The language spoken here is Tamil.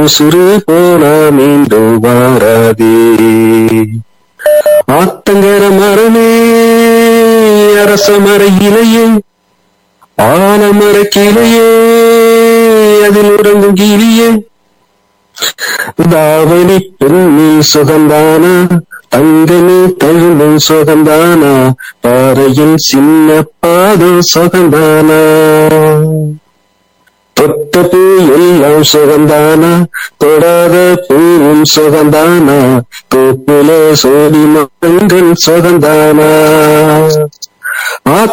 உசுறு போனா மீண்டும் வாராதே ஆத்தங்கர மரமே அரச மர இலையே ஆலமர கிளையே அதில் உறங்கும் கிளியே தாவணி பெண்ணின் சுகந்தானா தங்கனி தழும்பும் சுகந்தானா பாறையின் சின்ன பாதம் சுகந்தானா தொட்ட பூ எல்லாம் சுகந்தானா தொடாத பூவும் சுகந்தானா தோப்புல சோடி மரங்கள் சுகந்தானா